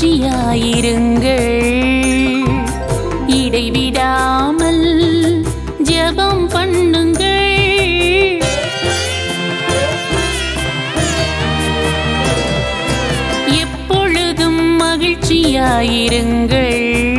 மகிழ்ச்சியாயிருங்கள் இடைவிடாமல் ஜெபம் பண்ணுங்கள் எப்பொழுதும் மகிழ்ச்சியாயிருங்கள்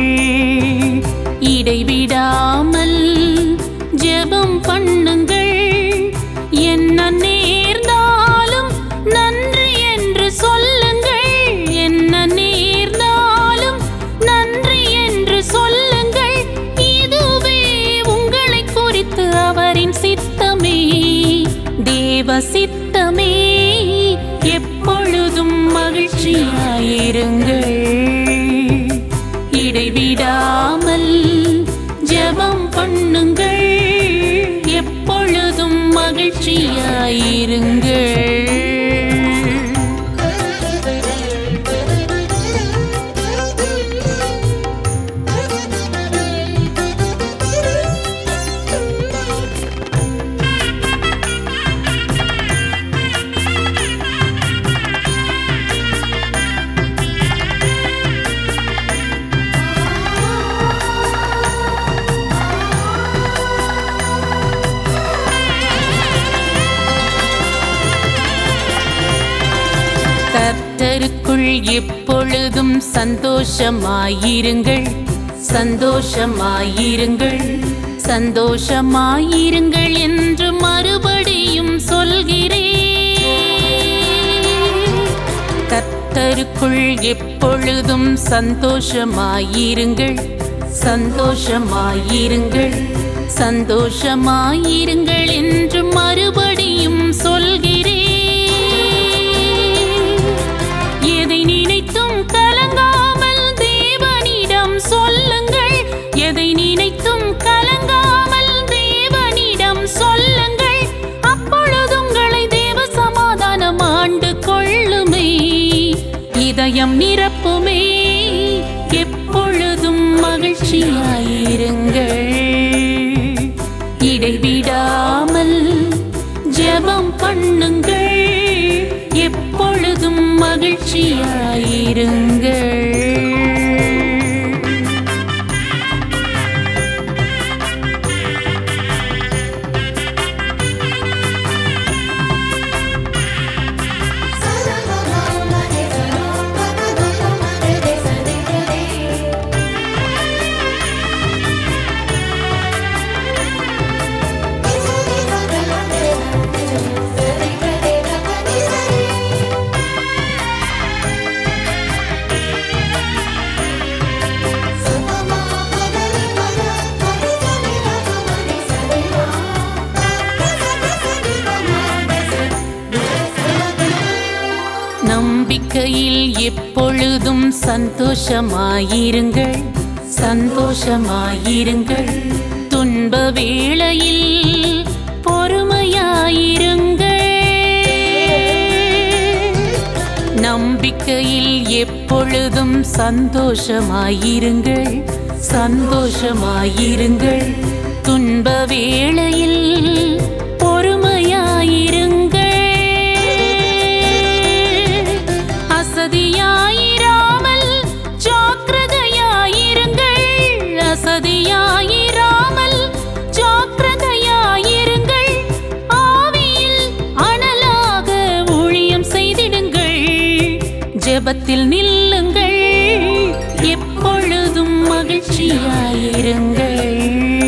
இடைவிடாமல் ஜெபம் பண்ணுங்கள் என்ன நேர்ந்தாலும் நன்றி என்று சொல்லுங்கள் என்ன நேர்ந்தாலும் நன்றி என்று சொல்லுங்கள் இதுவே உங்களை குறித்து அவரின் சித்தமே தேவ சித்தமே எப்பொழுதும் மகிழ்ச்சியாயிருங்கள் இடைவிடாமல் ஜெபம் பண்ணுங்கள் எப்பொழுதும் மகிழ்ச்சியாயிருங்கள் கர்த்தருக்குள் எப்பொழுதும் சந்தோஷமாயிருங்கள் சந்தோஷமாயிருங்கள் சந்தோஷமாயிருங்கள் என்று மறுபடியும் சொல்கிறேன் கர்த்தருக்குள் எப்பொழுதும் சந்தோஷமாயிருங்கள் சந்தோஷமாயிருங்கள் சந்தோஷமாயிருங்கள் என்று மறுபடியும் சொல்கிறேன் எதை நினைத்தும் கலங்காமல் தேவனிடம் சொல்லுங்கள் எதை நினைத்தும் கலங்காமல் தேவனிடம் சொல்லுங்கள் அப்பொழுது உங்களை தேவ சமாதானம் ஆண்டு கொள்ளுமே இதயம் நிரப்புமே எப்பொழுதும் மகிழ்ச்சியாயிருங்கள் இடைவிடாமல் ஜெபம் பண்ணுங்கள் எப்பொழுதும் மகிழ்ச்சியாயிருங்கள் நம்பிக்கையில் எப்பொழுதும் சந்தோஷமாயிருங்கள் சந்தோஷமாயிருங்கள் துன்ப வேளையில் பொறுமையாயிருங்கள் நம்பிக்கையில் எப்பொழுதும் சந்தோஷமாயிருங்கள் சந்தோஷமாயிருங்கள் துன்ப வேளையில் பொறுமையாயிருங்கள் அசதியாயிராமல் ஜாக்கிரதையாயிருங்கள் அசதியாயிராமல் ஜாக்கிரதையாயிருங்கள் ஆவியில் அனலாக ஊழியம் செய்திடுங்கள் ஜெபத்தில் நில்லுங்கள் எப்பொழுதும் மகிழ்ச்சியாயிருங்கள்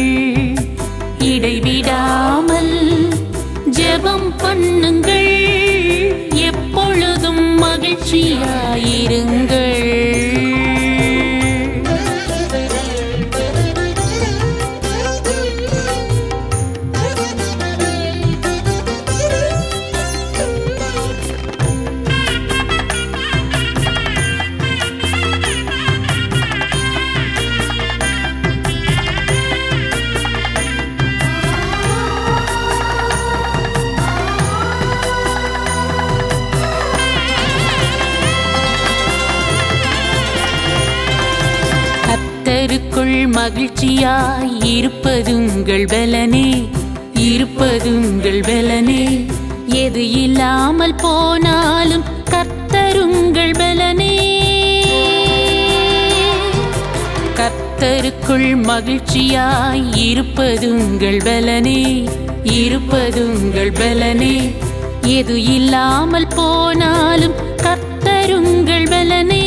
இடைவிடாமல் ஜெபம் பண்ணுங்கள் எப்பொழுதும் மகிழ்ச்சியாயிருங்கள் கர்த்தருக்குள் மகிழ்ச்சியாய் இருப்பதுங்கள் பலனே இருப்பதுங்கள் பலனே எது இல்லாமல் போனாலும் கர்த்தருங்கள் பலனே கர்த்தருக்குள் மகிழ்ச்சியாய் இருப்பதுங்கள் பலனே இருப்பதுங்கள் பலனே எது இல்லாமல் போனாலும் கர்த்தருங்கள் பலனே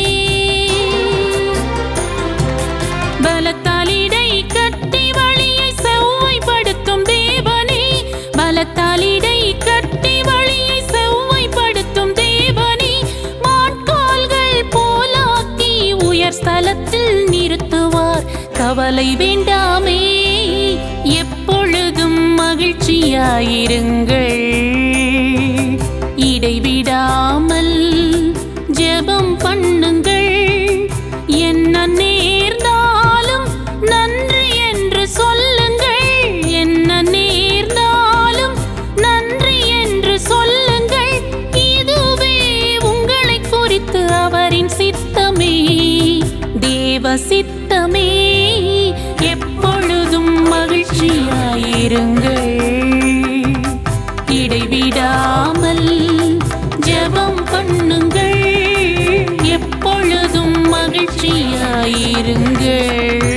பலத்தால் இடை கட்டி வழியை செவ்வாய்ப்படுத்தும் தேவனே பலத்தால் இடை கட்டி வழியை செவ்வாய்ப்படுத்தும் தேவனே மாட்கால்கள் போலாக்கி உயர் ஸ்தலத்தில் நிறுத்துவார் கவலை வேண்டாமே எப்பொழுதும் மகிழ்ச்சியாயிருங்கள் இடைவிடாமல் ஜெபம் பண்ணுங்கள் என்ன நேர்ந்தாலும் நன்றி என்று சொல்லுங்கள் என்ன நேர்ந்தாலும் நன்றி என்று சொல்லுங்கள் இதுவே உங்களை குறித்து அவரின் சித்தமே தேவ சித்தமே எப்பொழுதும் மகிழ்ச்சியாயிருங்கள் இடைவிடாமல் ஜெபம் பண்ணுங்கள் எப்பொழுதும் மகிழ்ச்சியாயிருங்கள்